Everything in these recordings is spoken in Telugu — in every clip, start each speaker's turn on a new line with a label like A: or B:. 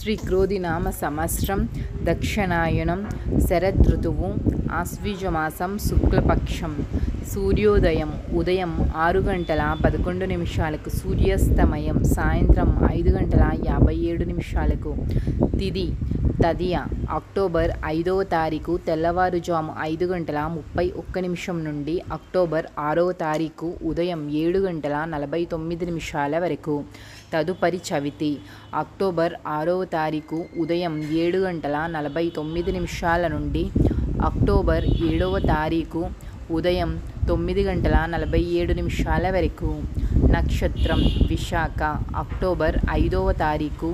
A: శ్రీ క్రోధినామ సంవత్సరం దక్షిణాయనం శరదృతువు ఆశ్వీజమాసం శుక్లపక్షం సూర్యోదయం ఉదయం ఆరు గంటల పదకొండు నిమిషాలకు సూర్యాస్తమయం సాయంత్రం ఐదు గంటల యాభై ఏడు నిమిషాలకు తిది తదియ అక్టోబర్ ఐదవ తారీఖు తెల్లవారుజాము ఐదు గంటల ముప్పై ఒక్క నిమిషం నుండి అక్టోబర్ ఆరవ తారీఖు ఉదయం ఏడు గంటల నలభై తొమ్మిది నిమిషాల వరకు తదుపరి చవితి అక్టోబర్ ఆరవ తారీఖు ఉదయం ఏడు గంటల నలభై తొమ్మిది నిమిషాల నుండి అక్టోబర్ ఏడవ తారీఖు ఉదయం తొమ్మిది గంటల నలభై ఏడు నిమిషాల వరకు నక్షత్రం విశాఖ అక్టోబర్ ఐదవ తారీఖు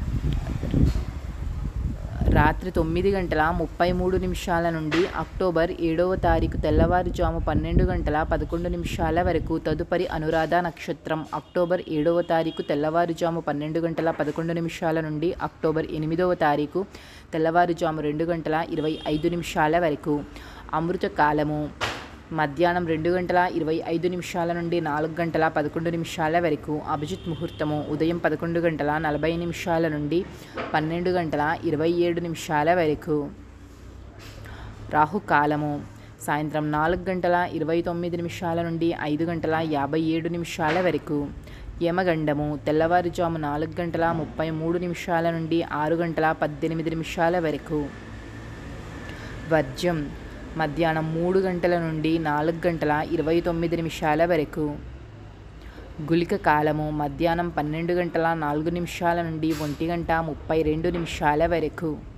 A: రాత్రి తొమ్మిది గంటల ముప్పై మూడు నిమిషాల నుండి అక్టోబర్ ఏడవ తారీఖు తెల్లవారుజాము పన్నెండు గంటల పదకొండు నిమిషాల వరకు తదుపరి అనురాధ నక్షత్రం అక్టోబర్ ఏడవ తారీఖు తెల్లవారుజాము పన్నెండు గంటల పదకొండు నిమిషాల నుండి అక్టోబర్ ఎనిమిదవ తారీఖు తెల్లవారుజాము రెండు గంటల ఇరవై ఐదు నిమిషాల వరకు అమృత కాలము మధ్యాహ్నం రెండు గంటల ఇరవై ఐదు నిమిషాల నుండి నాలుగు గంటల పదకొండు నిమిషాల వరకు అభిజిత్ ముహూర్తము ఉదయం పదకొండు గంటల నలభై నిమిషాల నుండి పన్నెండు గంటల ఇరవై ఏడు నిమిషాల వరకు రాహుకాలము సాయంత్రం నాలుగు గంటల ఇరవై తొమ్మిది నిమిషాల నుండి ఐదు గంటల యాభై ఏడు నిమిషాల వరకు యమగండము తెల్లవారుజాము నాలుగు గంటల ముప్పై మూడు నిమిషాల నుండి ఆరు గంటల పద్దెనిమిది నిమిషాల వరకు వర్జం మధ్యాహ్నం మూడు గంటల నుండి నాలుగు గంటల ఇరవై తొమ్మిది నిమిషాల వరకు గులిక కాలము మధ్యాహ్నం పన్నెండు గంటల నాలుగు నిమిషాల నుండి ఒంటి గంట ముప్పై రెండు నిమిషాల వరకు